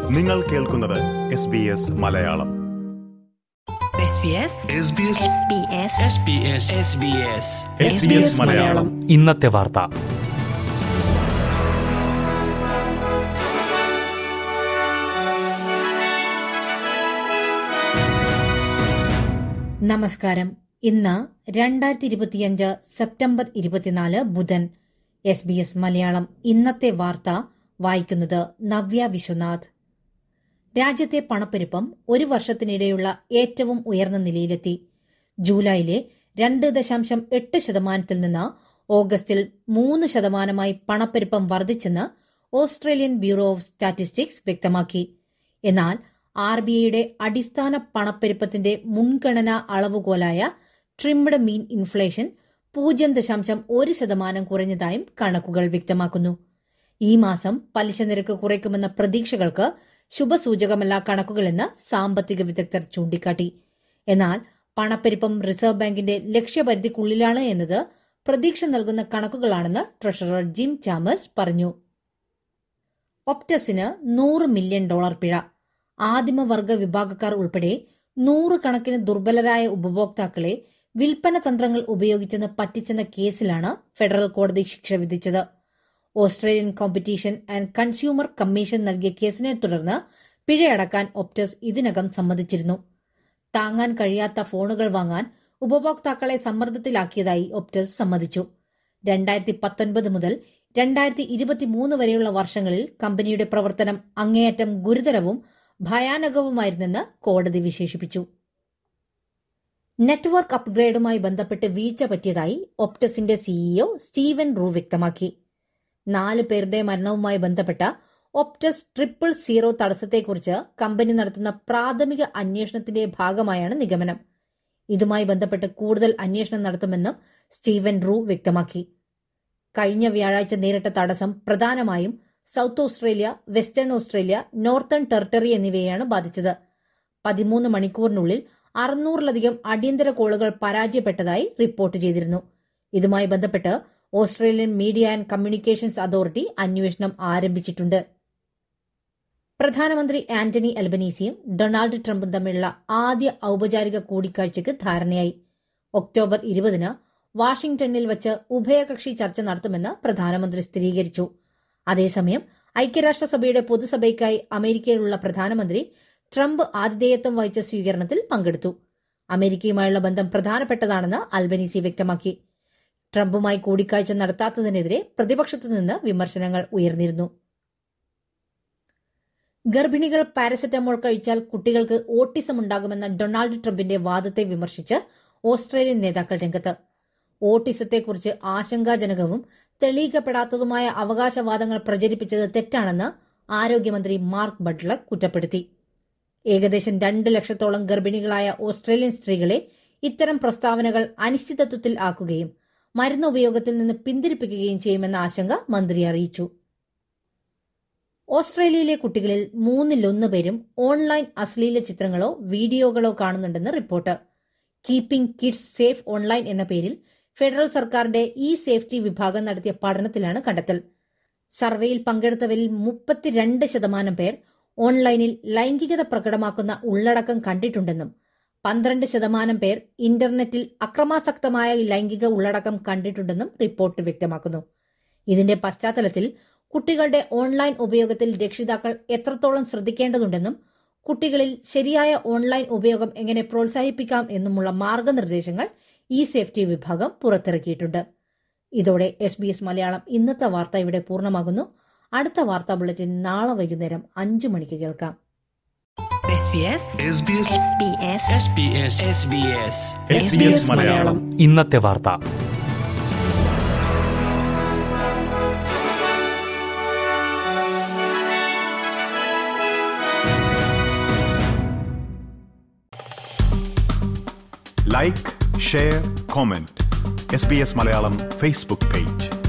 നിങ്ങൾ കേൾക്കുന്നത് S B S Malayalam SBS Malayalam ഇന്നത്തെ വാർത്ത നമസ്കാരം ഇന്ന് രണ്ടായിരത്തി ഇരുപത്തിയഞ്ച് സെപ്റ്റംബർ ഇരുപത്തിനാല് ബുധൻ എസ് ബി എസ് മലയാളം ഇന്നത്തെ വാർത്ത വായിക്കുന്നത് നവ്യ വിശ്വനാഥ് രാജ്യത്തെ പണപ്പെരുപ്പം ഒരു വർഷത്തിനിടെയുള്ള ഏറ്റവും ഉയർന്ന നിലയിലെത്തി ജൂലൈയിലെ രണ്ട് ദശാംശം എട്ട് ശതമാനത്തിൽ നിന്ന് ഓഗസ്റ്റിൽ മൂന്ന് ശതമാനമായി പണപ്പെരുപ്പം വർദ്ധിച്ചെന്ന് ഓസ്ട്രേലിയൻ ബ്യൂറോ ഓഫ് സ്റ്റാറ്റിസ്റ്റിക്സ് വ്യക്തമാക്കി എന്നാൽ ആർ ബി ഐയുടെ അടിസ്ഥാന പണപ്പെരുപ്പത്തിന്റെ മുൻഗണനാ അളവുകോലായ ട്രിംഡ് മീൻ ഇൻഫ്ലേഷൻ പൂജ്യം ദശാംശം ഒരു ശതമാനം കുറഞ്ഞതായും കണക്കുകൾ വ്യക്തമാക്കുന്നു ഈ മാസം പലിശ നിരക്ക് കുറയ്ക്കുമെന്ന പ്രതീക്ഷകൾക്ക് ശുഭസൂചകമല്ല കണക്കുകളെന്ന് സാമ്പത്തിക വിദഗ്ധർ ചൂണ്ടിക്കാട്ടി എന്നാൽ പണപ്പെരുപ്പം റിസർവ് ബാങ്കിന്റെ ലക്ഷ്യപരിധിക്കുള്ളിലാണ് എന്നത് പ്രതീക്ഷ നൽകുന്ന കണക്കുകളാണെന്ന് ട്രഷറർ ജിം ചാമേഴ്സ് പറഞ്ഞു ഒപ്റ്റസിന് നൂറ് മില്യൺ ഡോളർ പിഴ ആദിമവർഗ വിഭാഗക്കാർ ഉൾപ്പെടെ നൂറുകണക്കിന് ദുർബലരായ ഉപഭോക്താക്കളെ വിൽപ്പന തന്ത്രങ്ങൾ ഉപയോഗിച്ചെന്ന് പറ്റിച്ചെന്ന കേസിലാണ് ഫെഡറൽ കോടതി ശിക്ഷ വിധിച്ചത് Australian competition and consumer commission നൽകിയ കേസിനെ തുടർന്ന് പിഴയടക്കാൻ ഒപ്റ്റസ് ഇതിനകം സമ്മതിച്ചിരുന്നു താങ്ങാൻ കഴിയാത്ത ഫോണുകൾ വാങ്ങാൻ ഉപഭോക്താക്കളെ സമ്മർദ്ദത്തിലാക്കിയതായി ഒപ്റ്റസ് സമ്മതിച്ചു രണ്ടായിരത്തി പത്തൊൻപത് മുതൽ രണ്ടായിരത്തി ഇരുപത്തിമൂന്ന് വരെയുള്ള വർഷങ്ങളിൽ കമ്പനിയുടെ പ്രവർത്തനം അങ്ങേയറ്റം ഗുരുതരവും ഭയാനകവുമായിരുന്നെന്ന് കോടതി വിശേഷിപ്പിച്ചു നെറ്റ്വർക്ക് അപ്ഗ്രേഡുമായി ബന്ധപ്പെട്ട് വീഴ്ച പറ്റിയതായി ഒപ്റ്റസിന്റെ സിഇഒ സ്റ്റീവൻ റൂ വ്യക്തമാക്കി നാല് പേരുടെ മരണവുമായി ബന്ധപ്പെട്ട ഒപ്റ്റസ് ട്രിപ്പിൾ സീറോ തടസ്സത്തെക്കുറിച്ച് കമ്പനി നടത്തുന്ന പ്രാഥമിക അന്വേഷണത്തിന്റെ ഭാഗമായാണ് നിഗമനം ഇതുമായി ബന്ധപ്പെട്ട് കൂടുതൽ അന്വേഷണം നടത്തുമെന്നും സ്റ്റീവൻ റൂ വ്യക്തമാക്കി കഴിഞ്ഞ വ്യാഴാഴ്ച നേരിട്ട തടസ്സം പ്രധാനമായും South Australia Western Australia Northern Territory എന്നിവയെയാണ് ബാധിച്ചത് പതിമൂന്ന് മണിക്കൂറിനുള്ളിൽ അറുന്നൂറിലധികം അടിയന്തര കോളുകൾ പരാജയപ്പെട്ടതായി റിപ്പോർട്ട് ചെയ്തിരുന്നു ഇതുമായി ബന്ധപ്പെട്ട് Australian media and communications authority അന്വേഷണം ആരംഭിച്ചിട്ടുണ്ട് പ്രധാനമന്ത്രി ആന്റണി അൽബനീസിയും ഡൊണാൾഡ് ട്രംപും തമ്മിലുള്ള ആദ്യ ഔപചാരിക കൂടിക്കാഴ്ചയ്ക്ക് ധാരണയായി ഒക്ടോബർ ഇരുപതിന് വാഷിംഗ്ടണിൽ വച്ച് ഉഭയകക്ഷി ചർച്ച നടത്തുമെന്ന് പ്രധാനമന്ത്രി സ്ഥിരീകരിച്ചു അതേസമയം ഐക്യരാഷ്ട്രസഭയുടെ പൊതുസഭയ്ക്കായി അമേരിക്കയിലുള്ള പ്രധാനമന്ത്രി ട്രംപ് ആതിഥേയത്വം വഹിച്ച സ്വീകരണത്തിൽ പങ്കെടുത്തു അമേരിക്കയുമായുള്ള ബന്ധം പ്രധാനപ്പെട്ടതാണെന്ന് അൽബനീസി വ്യക്തമാക്കി ട്രംപുമായി കൂടിക്കാഴ്ച നടത്താത്തതിനെതിരെ പ്രതിപക്ഷത്തുനിന്ന് വിമർശനങ്ങൾ ഉയർന്നിരുന്നു ഗർഭിണികൾ പാരസെറ്റമോൾ കഴിച്ചാൽ കുട്ടികൾക്ക് ഓട്ടിസം ഉണ്ടാകുമെന്ന ഡൊണാൾഡ് ട്രംപിന്റെ വാദത്തെ വിമർശിച്ച് ഓസ്ട്രേലിയൻ നേതാക്കൾ രംഗത്ത് ഓട്ടിസത്തെക്കുറിച്ച് ആശങ്കാജനകവും തെളിയിക്കപ്പെടാത്തതുമായ അവകാശവാദങ്ങൾ പ്രചരിപ്പിച്ചത് തെറ്റാണെന്ന് ആരോഗ്യമന്ത്രി മാർക്ക് ബട്ട്ലർ കുറ്റപ്പെടുത്തി ഏകദേശം രണ്ട് ലക്ഷത്തോളം ഗർഭിണികളായ ഓസ്ട്രേലിയൻ സ്ത്രീകളെ ഇത്തരം പ്രസ്താവനകൾ അനിശ്ചിതത്വത്തിൽ ആക്കുകയും മരുന്ന് ഉപയോഗത്തിൽ നിന്ന് പിന്തിരിപ്പിക്കുകയും ചെയ്യുമെന്ന ആശങ്ക മന്ത്രി അറിയിച്ചു ഓസ്ട്രേലിയയിലെ കുട്ടികളിൽ മൂന്നിലൊന്ന് പേരും ഓൺലൈൻ അശ്ലീല ചിത്രങ്ങളോ വീഡിയോകളോ കാണുന്നുണ്ടെന്ന് report keeping kids safe online എന്ന പേരിൽ ഫെഡറൽ സർക്കാരിന്റെ ഇ സേഫ്റ്റി വിഭാഗം നടത്തിയ പഠനത്തിലാണ് കണ്ടെത്തൽ സർവേയിൽ പങ്കെടുത്തവരിൽ മുപ്പത്തിരണ്ട് ശതമാനം പേർ ഓൺലൈനിൽ ലൈംഗികത പ്രകടമാക്കുന്ന ഉള്ളടക്കം കണ്ടിട്ടുണ്ടെന്നും പന്ത്രണ്ട് ശതമാനം പേർ ഇന്റർനെറ്റിൽ അക്രമാസക്തമായ ലൈംഗിക ഉള്ളടക്കം കണ്ടിട്ടുണ്ടെന്നും റിപ്പോർട്ട് വ്യക്തമാക്കുന്നു ഇതിന്റെ പശ്ചാത്തലത്തിൽ കുട്ടികളുടെ ഓൺലൈൻ ഉപയോഗത്തിൽ രക്ഷിതാക്കൾ എത്രത്തോളം ശ്രദ്ധിക്കേണ്ടതുണ്ടെന്നും കുട്ടികളിൽ ശരിയായ ഓൺലൈൻ ഉപയോഗം എങ്ങനെ പ്രോത്സാഹിപ്പിക്കാം എന്നുമുള്ള മാർഗനിർദ്ദേശങ്ങൾ ഇ സേഫ്റ്റി വിഭാഗം പുറത്തിറക്കിയിട്ടുണ്ട് ഇതോടെ എസ് ബി എസ് മലയാളം ഇന്നത്തെ വാർത്ത ഇവിടെ പൂർണ്ണമാകുന്നു അടുത്ത വാർത്താ ബുള്ളറ്റിൻ നാളെ വൈകുന്നേരം അഞ്ചു മണിക്ക് കേൾക്കാം SBS മലയാളം ഇന്നത്തെ വാർത്ത like share comment S B S Malayalam Facebook page